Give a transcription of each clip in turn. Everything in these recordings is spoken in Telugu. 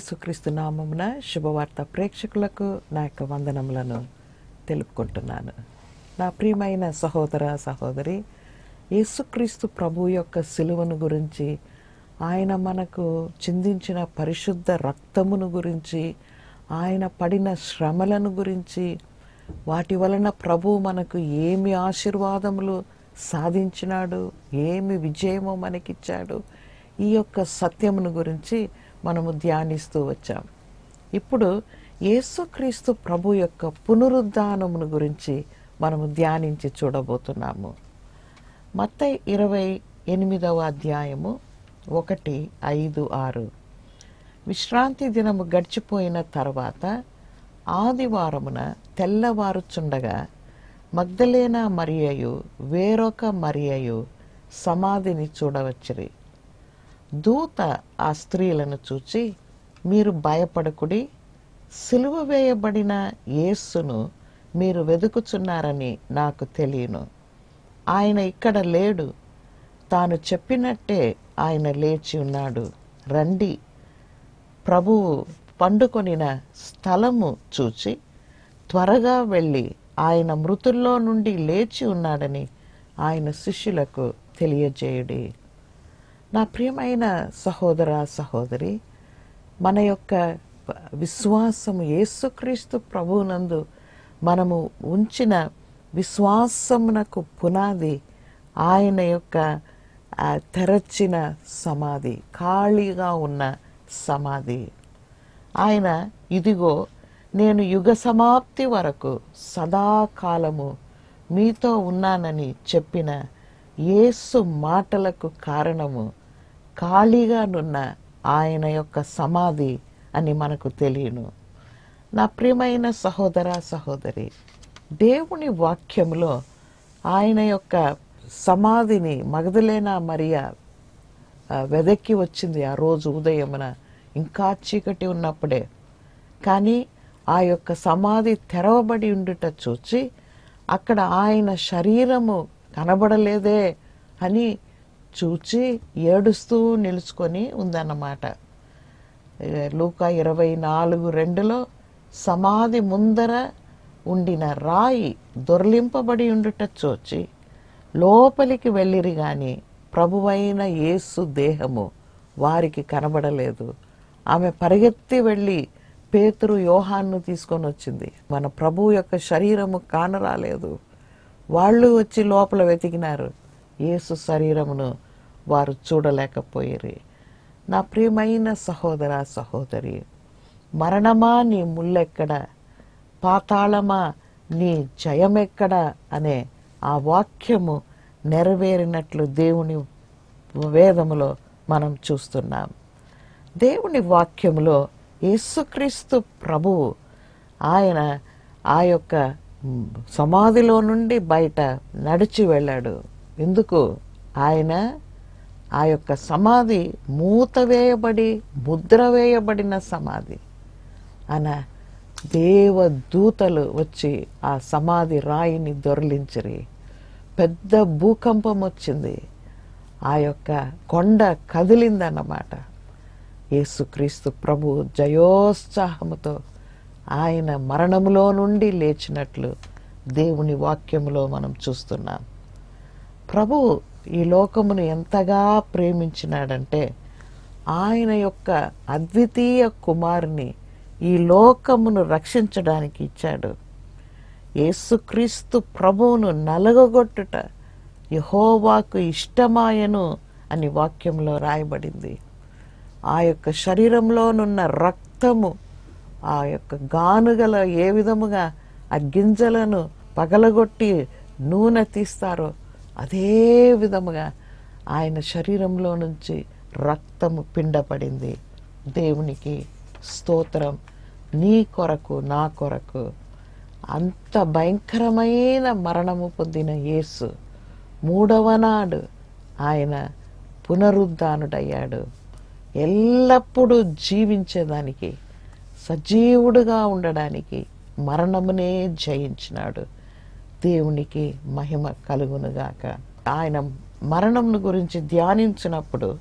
యేసుక్రీస్తు నామమున శుభవార్త ప్రేక్షకులకు నా యొక్క వందనములను తెలుపుకుంటున్నాను నా ప్రియమైన సహోదర సహోదరి యేసుక్రీస్తు ప్రభు యొక్క సిలువను గురించి ఆయన మనకు చిందించిన పరిశుద్ధ రక్తమును గురించి ఆయన పడిన శ్రమలను గురించి వాటి వలన ప్రభు మనకు ఏమి ఆశీర్వాదములు సాధించినాడు ఏమి విజయము మనకిచ్చాడు ఈ యొక్క సత్యమును గురించి మనము ధ్యానిస్తూ వచ్చాం ఇప్పుడు యేసుక్రీస్తు ప్రభు యొక్క పునరుద్ధానమును గురించి మనము ధ్యానించి చూడబోతున్నాము మత్తయి ఇరవై ఎనిమిదవ అధ్యాయము ఒకటి ఐదు ఆరు విశ్రాంతి దినము గడిచిపోయిన తర్వాత ఆదివారమున తెల్లవారుచుండగా మగ్ధలేనా మరియయు వేరొక మరియయు సమాధిని చూడవచ్చిరి దూత ఆ స్త్రీలను చూచి మీరు భయపడకుడి సిలువ వేయబడిన యేస్సును మీరు వెతుకుచున్నారని నాకు తెలియను ఆయన ఇక్కడ లేడు తాను చెప్పినట్టే ఆయన లేచి ఉన్నాడు రండి ప్రభువు పండుకొనిన స్థలము చూచి త్వరగా వెళ్ళి ఆయన మృతుల్లో నుండి లేచి ఉన్నాడని ఆయన శిష్యులకు తెలియజేయుడి నా ప్రియమైన సహోదర సహోదరి మన యొక్క విశ్వాసము యేసుక్రీస్తు ప్రభువునందు మనము ఉంచిన విశ్వాసమునకు పునాది ఆయన యొక్క ఆ తెరచిన సమాధి ఖాళీగా ఉన్న సమాధి ఆయన ఇదిగో నేను యుగ సమాప్తి వరకు సదాకాలము మీతో ఉన్నానని చెప్పిన యేసు మాటలకు కారణము ఖాళీగానున్న ఆయన యొక్క సమాధి అని మనకు తెలియను నా ప్రియమైన సహోదర సహోదరి దేవుని వాక్యములో ఆయన యొక్క సమాధిని మగధలేనా మరియా ఆ, వెదక్కి వచ్చింది ఆ రోజు ఉదయమున ఇంకా చీకటి ఉన్నప్పుడే కానీ ఆ యొక్క సమాధి తెరవబడి ఉండుట చూచి అక్కడ ఆయన శరీరము కనబడలేదే అని చూచి ఏడుస్తూ నిలుచుకొని ఉందన్నమాట ఏ, లూకా ఇరవై నాలుగు రెండులో సమాధి ముందర ఉండిన రాయి దొర్లింపబడి ఉండుట చూచి లోపలికి వెళ్ళిరి గాని ప్రభువైన యేసు దేహము వారికి కనబడలేదు ఆమె పరిగెత్తి వెళ్ళి పేతురు యోహాన్ను తీసుకొని వచ్చింది మన ప్రభు యొక్క శరీరము కానరాలేదు వాళ్ళు వచ్చి లోపల వెతికినారు యేసు శరీరమును వారు చూడలేకపోయిరి నా ప్రియమైన సహోదర సహోదరి మరణమా నీ ముల్లెక్కడ పాతాళమా నీ జయమెక్కడ అనే ఆ వాక్యము నెరవేరినట్లు దేవుని వేదములో మనం చూస్తున్నాం దేవుని వాక్యములో యేసుక్రీస్తు ప్రభువు ఆయన ఆ యొక్క మ్, సమాధిలో నుండి బయట నడిచి వెళ్ళాడు ఎందుకు ఆయన ఆ యొక్క సమాధి మూత వేయబడి ముద్ర వేయబడిన సమాధి అన దేవదూతలు వచ్చి ఆ సమాధి రాయిని దొర్లించిరి పెద్ద భూకంపం వచ్చింది ఆ యొక్క కొండ కదిలిందన్నమాట యేసుక్రీస్తు ప్రభు జయోత్సాహముతో ఆయన మరణములో నుండి లేచినట్లు దేవుని వాక్యములో మనం చూస్తున్నాం ప్రభు ఈ లోకమును ఎంతగా ప్రేమించినాడంటే ఆయన యొక్క అద్వితీయ కుమారుని ఈ లోకమును రక్షించడానికి ఇచ్చాడు యేసుక్రీస్తు ప్రభువును నలగొట్టుట యహోవాకు ఇష్టమాయను అని వాక్యంలో రాయబడింది ఆ యొక్క శరీరంలోనున్న రక్తము ఆ యొక్క గానుగల ఏ విధముగా ఆ గింజలను పగలగొట్టి నూనె తీస్తారో అదే విధముగా ఆయన శరీరంలో నుంచి రక్తము పిండపడింది దేవునికి స్తోత్రం నీ కొరకు నా కొరకు అంత భయంకరమైన మరణము పొందిన యేసు మూడవ నాడు ఆయన పునరుద్ధానుడయ్యాడు ఎల్లప్పుడూ జీవించేదానికి సజీవుడుగా ఉండడానికి మరణమునే జయించినాడు దేవునికి మహిమ కలుగునుగాక ఆయన మరణంను గురించి ధ్యానించినప్పుడు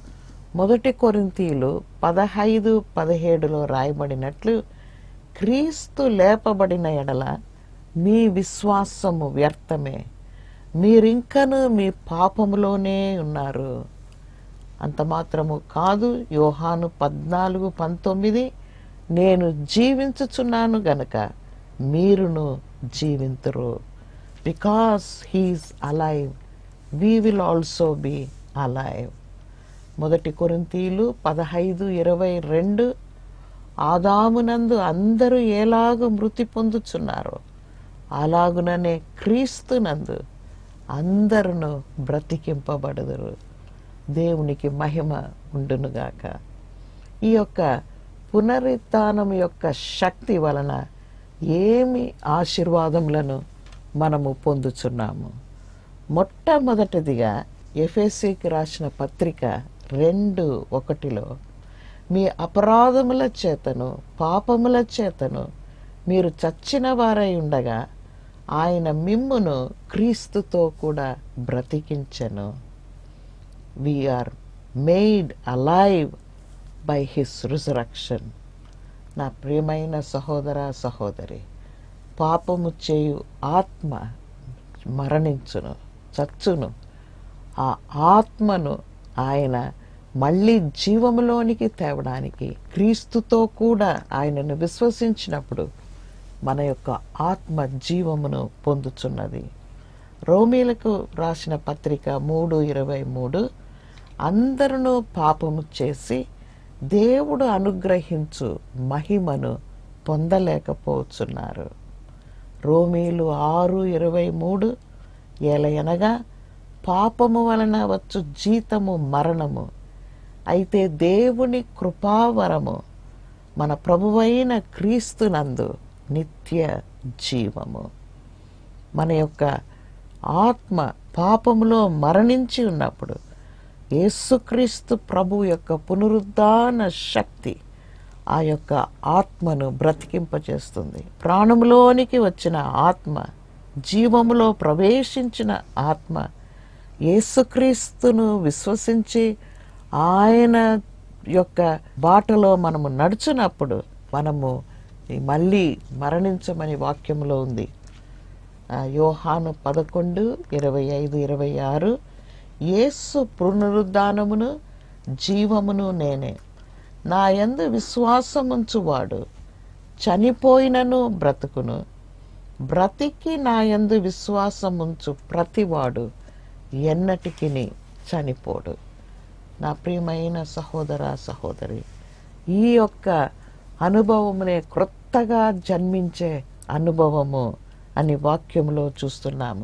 మొదటి కొరింతీలు పదహైదు పదిహేడులో రాయబడినట్లు క్రీస్తు లేపబడిన ఎడల మీ విశ్వాసము వ్యర్థమే మీరింకను మీ పాపములోనే ఉన్నారు అంత మాత్రము కాదు యోహాను పద్నాలుగు పంతొమ్మిది నేను జీవించుచున్నాను గనక మీరును జీవింతురు because he's alive we will also be alive మొదటి కొరింతీలు పదహైదు ఇరవై రెండు ఆదామునందు అందరూ ఎలాగూ మృతి పొందుచున్నారో అలాగుననే క్రీస్తునందు అందరును బ్రతికింపబడదురు దేవునికి మహిమ ఉండునుగాక ఈ యొక్క పునరుత్థానం యొక్క శక్తి వలన ఏమి ఆశీర్వాదములను మనము పొందుచున్నాము మొట్టమొదటిదిగా ఎఫ్ఎస్సికి రాసిన పత్రిక రెండు ఒకటిలో మీ అపరాధముల చేతను పాపముల చేతను మీరు చచ్చిన వారై ఉండగా ఆయన మిమ్మును క్రీస్తుతో కూడా బ్రతికించెను we are made alive by his resurrection నా ప్రియమైన సహోదర సహోదరి పాపము చేయు ఆత్మ మరణించును చచ్చును ఆ ఆత్మను ఆయన మళ్ళీ జీవములోనికి తేవడానికి క్రీస్తుతో కూడా ఆయనను విశ్వసించినప్పుడు మన యొక్క ఆత్మ జీవమును పొందుచున్నది రోమీలకు రాసిన పత్రిక మూడు ఇరవై మూడు అందరూ పాపము చేసి దేవుడు అనుగ్రహించు మహిమను పొందలేకపోతున్నారు రోమీలు ఆరు ఇరవై మూడు ఏలయనగా పాపము వలన వచ్చు జీతము మరణము అయితే దేవుని కృపావరము మన ప్రభువైన క్రీస్తునందు నిత్య జీవము మన యొక్క ఆత్మ పాపములో మరణించి ఉన్నప్పుడు యేసుక్రీస్తు ప్రభు యొక్క పునరుద్ధాన శక్తి ఆ యొక్క ఆత్మను బ్రతికింపచేస్తుంది ప్రాణములోనికి వచ్చిన ఆత్మ జీవములో ప్రవేశించిన ఆత్మ యేసుక్రీస్తును విశ్వసించి ఆయన యొక్క బాటలో మనము నడుచున్నప్పుడు మనము మళ్ళీ మరణించమని వాక్యంలో ఉంది ఆ, యోహాను పదకొండు ఇరవై ఐదు ఇరవై ఆరు యేసు పునరుద్ధానమును జీవమును నేనే నా యందు విశ్వాసముంచువాడు చనిపోయినను బ్రతుకును బ్రతికి నా యందు విశ్వాసముంచు ప్రతివాడు ఎన్నటికిని చనిపోడు నా ప్రియమైన సహోదర సహోదరి ఈ యొక్క అనుభవమునే క్రొత్తగా జన్మించే అనుభవము అని వాక్యములో చూస్తున్నాము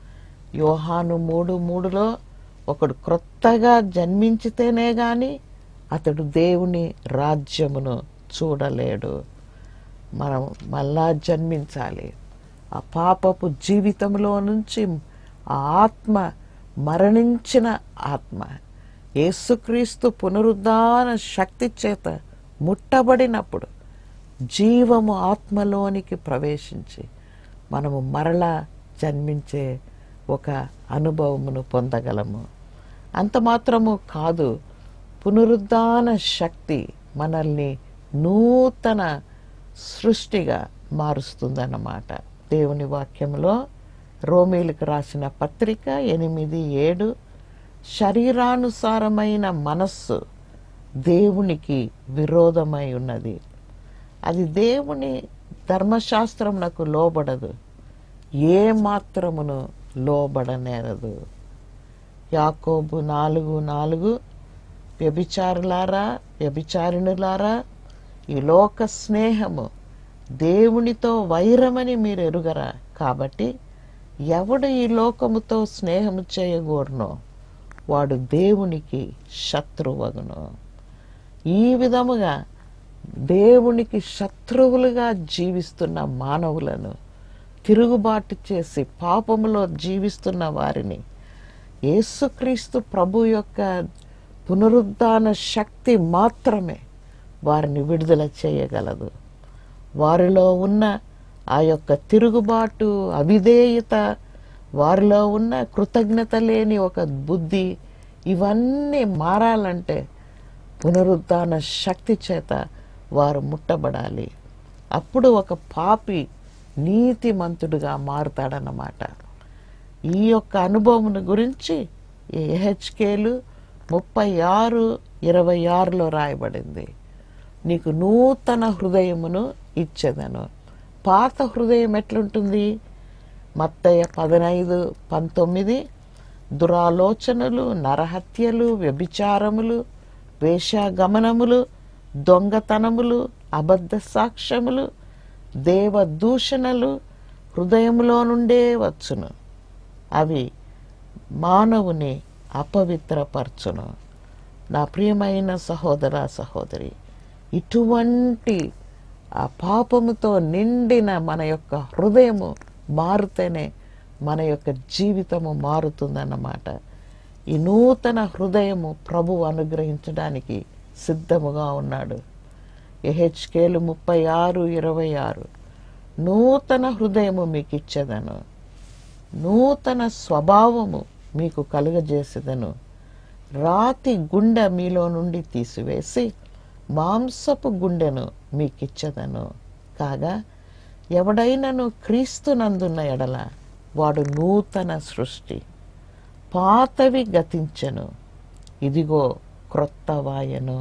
యోహాను మూడు మూడులో ఒకడు క్రొత్తగా జన్మించితేనే గాని అతడు దేవుని రాజ్యమును చూడలేడు మనం మళ్ళా జన్మించాలి ఆ పాపపు జీవితంలో నుంచి ఆ ఆత్మ మరణించిన ఆత్మ యేసుక్రీస్తు పునరుద్ధాన శక్తి చేత ముట్టబడినప్పుడు జీవము ఆత్మలోనికి ప్రవేశించి మనము మరలా జన్మించే ఒక అనుభవమును పొందగలము అంత మాత్రము కాదు పునరుద్ధాన శక్తి మనల్ని నూతన సృష్టిగా మారుస్తుందన్నమాట దేవుని వాక్యంలో రోమీలకు రాసిన పత్రిక ఎనిమిది ఏడు శరీరానుసారమైన మనస్సు దేవునికి విరోధమై ఉన్నది అది దేవుని ధర్మశాస్త్రమునకు లోబడదు ఏ మాత్రమును లోబడనేరదు యాకోబు నాలుగు నాలుగు వ్యభిచారులారా వ్యభిచారిణులారా ఈ లోక స్నేహము దేవునితో వైరమని మీరు ఎరుగరా కాబట్టి ఎవడు ఈ లోకముతో స్నేహము చేయగోరునో వాడు దేవునికి శత్రువగును ఈ విధముగా దేవునికి శత్రువులుగా జీవిస్తున్న మానవులను తిరుగుబాటు చేసి పాపములో జీవిస్తున్న వారిని యేసుక్రీస్తు ప్రభు యొక్క పునరుద్ధాన శక్తి మాత్రమే వారిని విడుదల చేయగలదు వారిలో ఉన్న ఆ యొక్క తిరుగుబాటు అవిధేయత వారిలో ఉన్న కృతజ్ఞత లేని ఒక బుద్ధి ఇవన్నీ మారాలంటే పునరుద్ధాన శక్తి చేత వారు ముట్టబడాలి అప్పుడు ఒక పాపి నీతిమంతుడుగా మారుతాడన్నమాట ఈ యొక్క అనుభవం గురించి ఎహెచ్కేలు ముప్పై ఆరు ఇరవై ఆరులో రాయబడింది నీకు నూతన హృదయమును ఇచ్చేదను పాత హృదయం ఎట్లుంటుంది మత్తయ్య పదనైదు పంతొమ్మిది దురాలోచనలు నరహత్యలు వ్యభిచారములు వేషాగమనములు దొంగతనములు అబద్ధ సాక్ష్యములు దేవదూషణలు హృదయములో నుండే వచ్చును అవి మానవుని అపవిత్రపరచును నా ప్రియమైన సహోదర సహోదరి ఇటువంటి ఆ పాపముతో నిండిన మన యొక్క హృదయము మారితేనే మన యొక్క జీవితము మారుతుందన్నమాట ఈ నూతన హృదయము ప్రభు అనుగ్రహించడానికి సిద్ధముగా ఉన్నాడు ఎహెచ్కేలు ముప్పై ఆరు ఇరవై ఆరు నూతన హృదయము మీకు ఇచ్చేదను నూతన స్వభావము మీకు కలుగజేసేదను రాతి గుండె మీలో నుండి తీసివేసి మాంసపు గుండెను మీకిచ్చదను కాగా ఎవడైనను క్రీస్తునందున్న ఎడల వాడు నూతన సృష్టి పాతవి గతించెను ఇదిగో క్రొత్త వాయను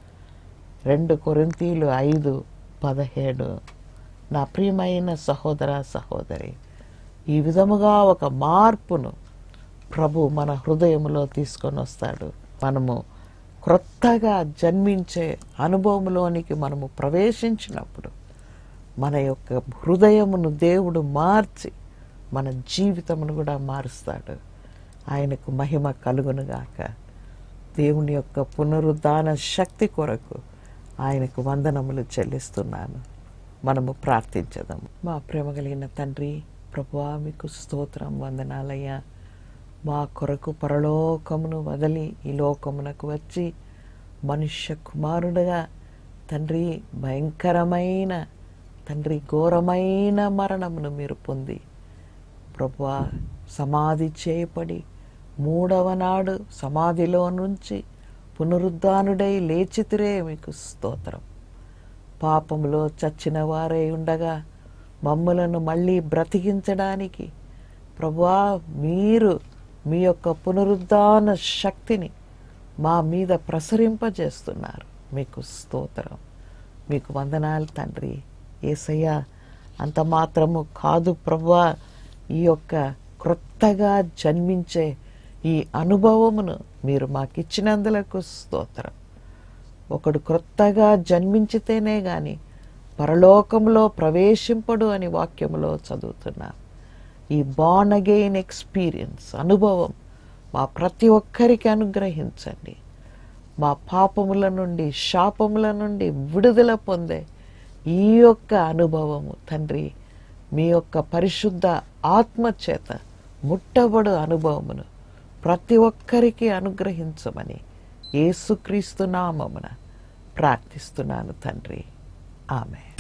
రెండు కొరింతీలు ఐదు పదిహేడు నా ప్రియమైన సహోదర సహోదరి ఈ విధముగా ఒక మార్పును ప్రభు మన హృదయంలో తీసుకొని వస్తాడు మనము క్రొత్తగా జన్మించే అనుభవంలోనికి మనము ప్రవేశించినప్పుడు మన యొక్క హృదయమును దేవుడు మార్చి మన జీవితమును కూడా మారుస్తాడు ఆయనకు మహిమ కలుగునుగాక దేవుని యొక్క పునరుద్ధాన శక్తి కొరకు ఆయనకు వందనములు చెల్లిస్తున్నాను మనము ప్రార్థించదాం మా ప్రేమ కలిగిన తండ్రి ప్రభువా మీకు స్తోత్రం వందనాలయ్యా మా కొరకు పరలోకమును వదిలి ఈ లోకమునకు వచ్చి మనుష్య కుమారుడుగా తండ్రి భయంకరమైన తండ్రి ఘోరమైన మరణమును మీరు పొంది ప్రభువా సమాధి చేయబడి మూడవ నాడు సమాధిలో నుంచి పునరుద్ధానుడై లేచితిరే మీకు స్తోత్రం పాపములో చచ్చిన వారై ఉండగా మమ్ములను మళ్ళీ బ్రతికించడానికి ప్రభువా మీరు మీ యొక్క పునరుద్ధాన శక్తిని మా మీద ప్రసరింపజేస్తున్నారు మీకు స్తోత్రం మీకు వందనాలు తండ్రి ఏసయ్య అంత మాత్రము కాదు ప్రభువా ఈ యొక్క క్రొత్తగా జన్మించే ఈ అనుభవమును మీరు మాకిచ్చినందులకు స్తోత్రం ఒకడు క్రొత్తగా జన్మించితేనే గాని పరలోకంలో ప్రవేశింపడు అని వాక్యములో చదువుతున్నా ఈ బాన్ అగెయిన్ ఎక్స్పీరియన్స్ అనుభవం మా ప్రతి ఒక్కరికి అనుగ్రహించండి మా పాపముల నుండి శాపముల నుండి విడుదల పొందే ఈ యొక్క అనుభవము తండ్రి మీ యొక్క పరిశుద్ధ ఆత్మ చేత ముట్టబడు అనుభవమును ప్రతి ఒక్కరికి అనుగ్రహించమని యేసుక్రీస్తు నామమున ప్రార్థిస్తున్నాను తండ్రి ఆమె